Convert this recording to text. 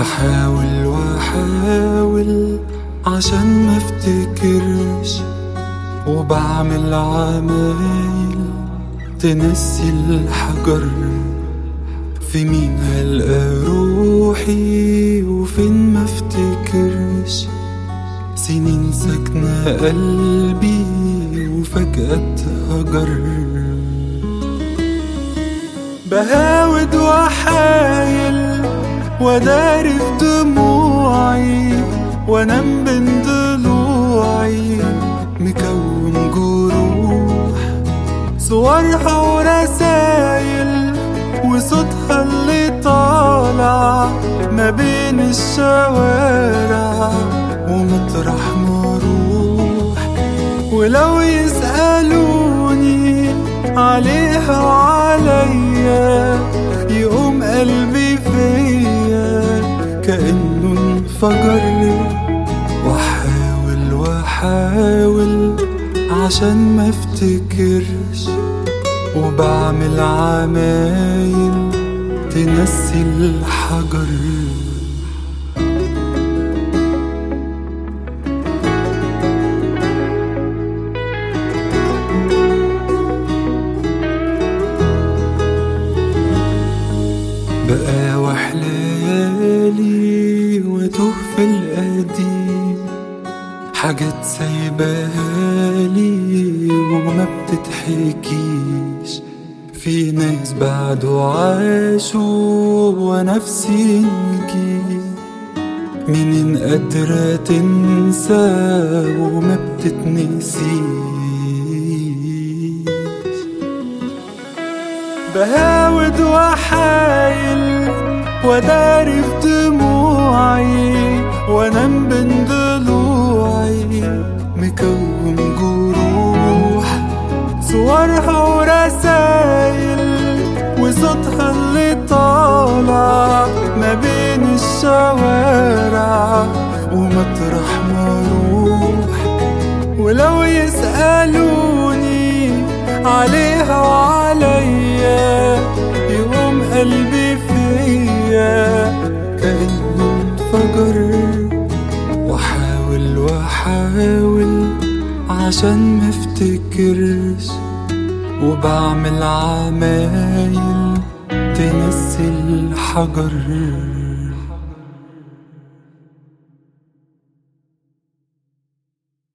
واحاول واحاول عشان ما افتكرش وبعمل عمايل تنسي الحجر في مين هلقى روحي وفين ما افتكرش سنين ساكنة قلبي وفجأة اتهجر بهاود وحايل وداري في دموعي وانام بين ضلوعي مكون جروح صورها ورسايل وصوتها اللي طالع ما بين الشوارع ومطرح ما اروح ولو يسألوني عليها وعليا يقوم قلبي فيا كأنه انفجر واحاول واحاول عشان ما افتكرش وبعمل عمايل تنسي الحجر بقاوح ليالي واتوه في القديم حاجات سايباها لي وما بتتحكيش في ناس بعده عاشوا ونفسي نجي منين قادرة تنسى وما بتتنسيش بهاود وحايل وداري في دموعي وانام بين ضلوعي مكون جروح صورها ورسايل وصوتها اللي طالع ما بين الشوارع ومطرح ما اروح ولو يسألوني عليها وعليا يقوم قلبي فيا كأنه انفجر واحاول واحاول عشان ما افتكرش وبعمل عمايل تنسي الحجر